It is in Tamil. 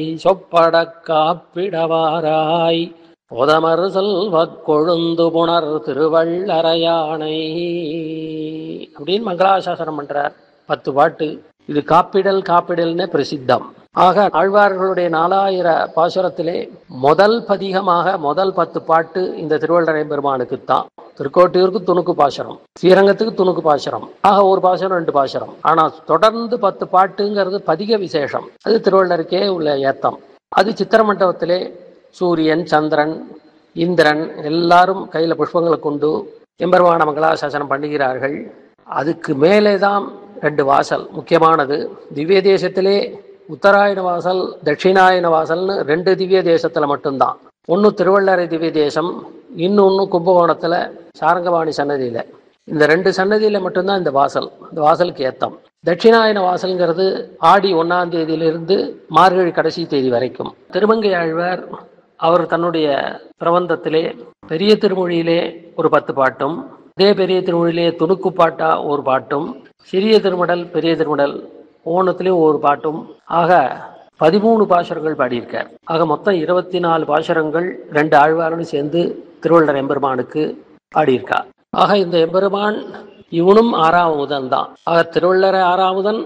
சொப்பட காப்பிடவாராய் பொதமர் செல்வக் கொழுந்து புணர் திருவள்ளரையானை அப்படின்னு மங்களாசாசனம் பண்றார் பத்து பாட்டு இது காப்பிடல் காப்பிடல்னு பிரசித்தம் ஆக ஆழ்வார்களுடைய நாலாயிர பாசுரத்திலே முதல் பதிகமாக முதல் பத்து பாட்டு இந்த திருவள்ளரை பெருமானுக்குத்தான் திருக்கோட்டியூருக்கு துணுக்கு பாசுரம் ஸ்ரீரங்கத்துக்கு துணுக்கு பாசுரம் ஆக ஒரு பாசுரம் ரெண்டு பாசுரம் ஆனா தொடர்ந்து பத்து பாட்டுங்கிறது பதிக விசேஷம் அது திருவள்ளருக்கே உள்ள ஏத்தம் அது சித்திரமண்டபத்திலே சூரியன் சந்திரன் இந்திரன் எல்லாரும் கையில புஷ்பங்களை கொண்டு எம்பெருமான மங்களாசாசனம் பண்ணுகிறார்கள் அதுக்கு மேலே தான் ரெண்டு வாசல் முக்கியமானது திவ்ய தேசத்திலே உத்தராயண வாசல் தட்சிணாயன வாசல்னு ரெண்டு திவ்ய தேசத்துல மட்டும்தான் ஒன்று திருவள்ளரை திவ்ய தேசம் இன்னொன்று கும்பகோணத்துல சாரங்கபாணி சன்னதியில இந்த ரெண்டு சன்னதியில மட்டும்தான் இந்த வாசல் இந்த வாசலுக்கு ஏத்தம் தட்சிணாயன வாசல்ங்கிறது ஆடி ஒன்னாம் தேதியிலிருந்து மார்கழி கடைசி தேதி வரைக்கும் திருமங்கை ஆழ்வார் அவர் தன்னுடைய பிரபந்தத்திலே பெரிய திருமொழியிலே ஒரு பத்து பாட்டும் அதே பெரிய திருமொழியிலே துணுக்கு பாட்டா ஒரு பாட்டும் சிறிய திருமடல் பெரிய திருமடல் ஓணத்திலையும் ஒரு பாட்டும் ஆக பதிமூணு பாசுரங்கள் பாடியிருக்கார் ஆக மொத்தம் இருபத்தி நாலு பாசுரங்கள் ரெண்டு ஆழ்வாரும் சேர்ந்து திருவள்ளர் எம்பெருமானுக்கு பாடியிருக்கார் ஆக இந்த எம்பெருமான் இவனும் ஆறாமுதன் தான் ஆக திருவள்ளர ஆறாமுதன்